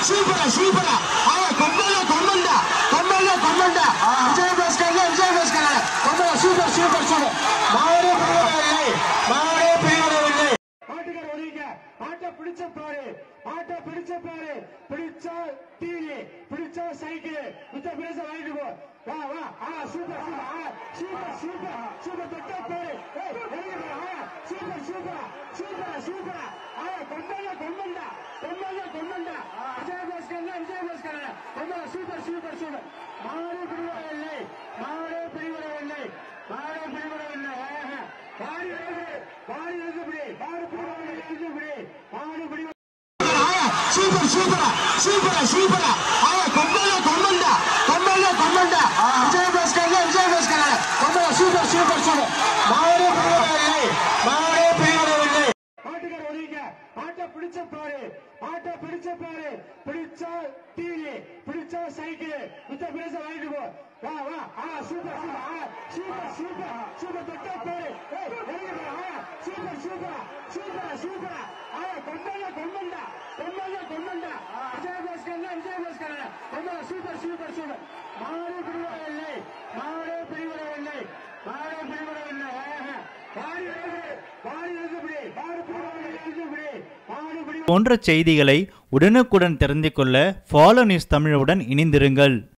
சூப்பரா சூப்பரா ஆயா கொம்பல கொம்பண்டா கொம்பல கொம்பண்டா விஜய் பாஸ்கர் விஜய் பாஸ்கர் கொம்பல சூப்பர் சூப்பர் சூப்பர் மாவரே பிரிவரவில்லை மாவரே பிரிவரவில்லை ஆட்டுக்கார ஒதுங்க ஆட்டை பிடிச்ச பாரு ஆட்டை பிடிச்ச பாரு பிடிச்சா டிவி பிடிச்சா சைக்கிள் மித்த பிடிச்ச வாங்கிட்டு போ வா வா ஆ சூப்பர் சூப்பர் ஆ சூப்பர் சூப்பர் சூப்பர் தொட்ட பாரு ஏய், வெளிய வா, ஆ சூப்பர் சூப்பர் சூப்பர் சூப்பர் ஆ கொண்டா கொண்டா கொண்டா கொண்டா விஜய் பாஸ்கர் விஜய் பாஸ்கர் கொண்டா சூப்பர் சூப்பர் சூப்பர் மாடு பிரிவரவில்லை மாடு பிரிவரவில்லை மாடு பிரிவரவில்லை ஆஹா. வாடி வருது வாடி வருது இப்படி மாடு பிரிவரவில்லை இப்படி மாடு பிரி ஆயா சூப்பர் சூப்பரா சூப்பரா சூப்பரா ஆயா கொம்பல கொம்பண்டா கொம்பல கொம்பண்டா விஜய் பாஸ்கர் விஜய் பாஸ்கர் கொம்பல சூப்பர் சூப்பர் சூப்பர் மாவரே பிரிவரவில்லை மாவரே பிரிவரவில்லை ஆட்டுக்கார ஒதுங்க ஆட்டை பிடிச்ச பாரு ஆட்டை பிடிச்ச பாரு பிடிச்சா டிவி பிடிச்சா சைக்கிள் மித்த பிடிச்ச வாங்கிட்டு போ வா வா ஆ சூப்பர் சூப்பர் ஆ சூப்பர் சூப்பர் சூப்பர் தொட்ட பாரு ஏய், வெளிய வா, ஆ சூப்பர் சூப்பர் சூப்பர் சூப்பர் ஆ கொண்டா கொண்டா கொண்டா கொண்டா விஜய் பாஸ்கர் விஜய் பாஸ்கர் கொண்டா சூப்பர் சூப்பர் சூப்பர் மாடு பிரிவரவில்லை மாடு பிரிவரவில்லை மாடு பிரிவரவில்லை ஆஹா. வாடி வருது வாடி வருது இப்படி மாடு பிரிவரவில்லை இப்படி மாடு பிரி போன்ற செய்திகளை உடனுக்குடன் தெரிந்து கொள்ள ஃபாலோ நியூஸ் தமிழுடன் இணைந்திருங்கள்